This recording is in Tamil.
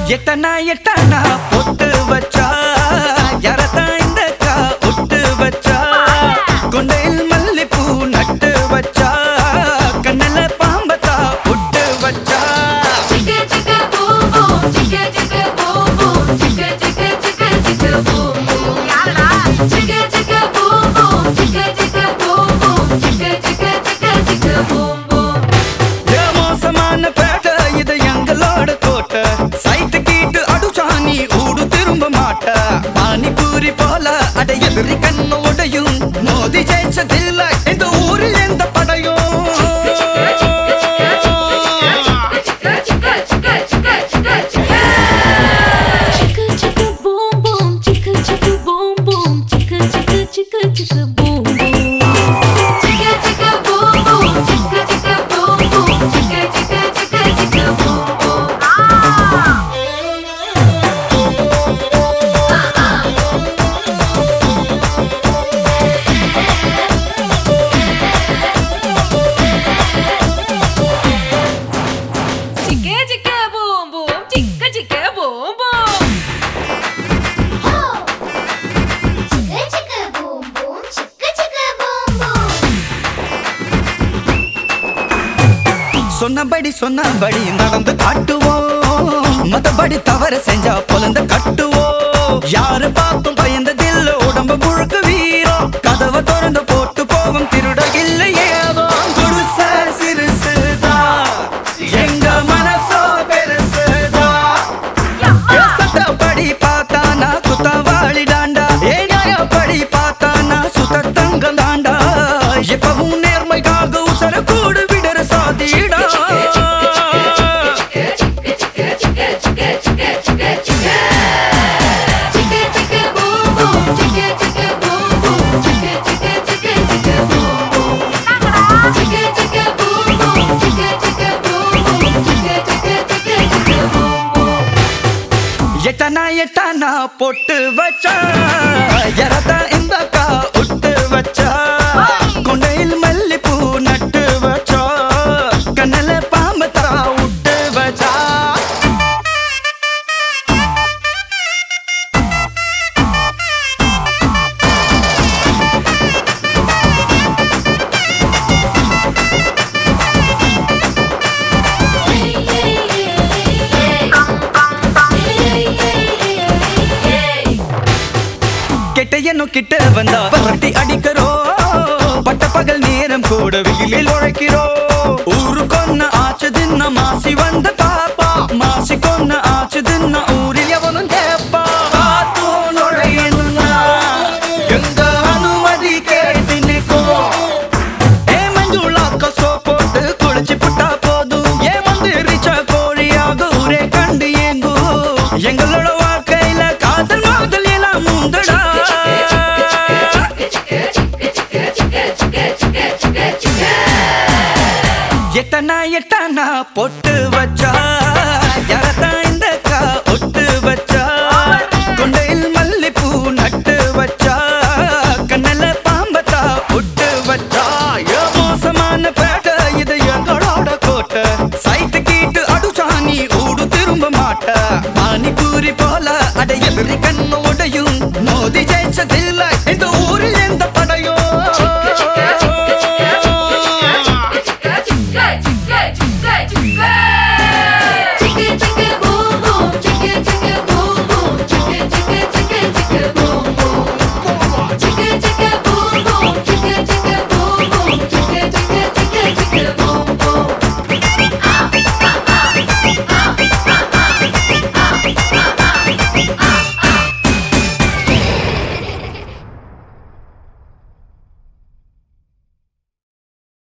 எட்டனா எட்டனா பொட்டு வச்சா யாரத்தான் இந்த கா ஒட்டு வச்சா கொண்டையில் மல்லிப்பூ நட்டு வச்சா கண்ணில பாம்பத்தா ஒட்டு வச்சா Chicka chicka boom boom, chicka chicka boom boom, chicka chicka chicka chicka boom boom. Chicka chicka boom boom, chicka chicka boom boom, chicka chicka chicka chicka boom boom. ஏ மோசமான பேட்ட இது எங்களோட கோட்டை சைட்டு கீட்டு அடிச்சானி ஊடு திரும்ப மாட்ட பானிபூரி போல அட எதிரி கண்ணு உடையும் மோதி ஜெயிச்சதில்ல இந்த ஊரில் எந்த படையும் Chicka chicka chicka chicka chicka chicka. Chicka chicka boom boom, chicka chicka boom boom, chicka chicka chicka chicka boom boom. Chicka chicka boom boom, chicka chicka boom boom, chicka chicka chicka chicka boom boom. Chicka chicka boom boom, chicka chicka boom boom. Chicka chicka boom boom, chicka chicka boom boom. சொன்னபடி சொன்னபடி நடந்து காட்டுவோம் மத்தபடி தவறு செஞ்சா பொலந்த கட்டுவோம் யாரு பார்த்தும் பயந்ததில்ல உடம்பு முழுக்க வீரம் கதவை திறந்து போட்டு போகும் திருட இல்லை ஏதோ குடிச சிறுசுதான் எங்க மனசோ பெருசுதான் என் சட்டப்படி பார்த்தானா குத்தவாளி தாண்டா ஏன் நியாயப்படி பார்த்தானா சுத்த தங்கம் தாண்டா எப்பவும் நேர்மைக்காக உசர கூடு விடுற சாதிடா Chicka chicka boom boom, chicka chicka boom boom, chicka chicka chicka chicka boom boom. Chicka chicka boom boom, chicka chicka boom boom, chicka chicka chicka chicka boom boom. எட்டனா எட்டனா பொட்டு வச்சா எரத்தா இந்த கா ஒட்டு வச்சா கொண்டையில் மல்லிப்பூ நட்டு வச்சா கண்ணில பாம்பு தரா விட்டு வச்சா கெட்டையனு கிட்ட வந்தா பரட்டி அடிக்கிறோம் பட்ட பகல் நேரம் கூட வெயிலில் உழைக்கிறோம் ஊரு கொன்ன ஆச்சதுன்ன மாசி வந்த பாப்பா மாசி கொன்ன ஆச்சதுன்ன ஊரில் எவனும் கேப்பா காத்தும் நுழையணும்னா எங்க அனுமதி கேட்டு நிற்கும் ஏ மஞ்சுளாக்க சோப் போட்டு குளிச்சு புட்டா போதும் ஏ மந்திரிச்ச கோழியாக ஊரே கண்டு ஏங்கும் எங்களோட வாழ்க்கையில காதல் மாதல் எல்லாம் முந்தடா எட்டனா எட்டனா பொட்டு வச்சா யாரத்தான் இந்த கா ஒட்டு வச்சா கொண்டையில் மல்லிப்பூ நட்டு வச்சா கண்ணில பாம்பத்தா ஒட்டு வச்சா ஏ மோசமான பேட்ட இது எங்களோட கோட்டை சைட்டு கீட்டு அடிச்சானி ஊடு திரும்ப மாட்ட பானிபூரி போல அட எதிரி கண்ணு உடையும் மோதி ஜெயிச்சதில்லை இந்த ஊரில்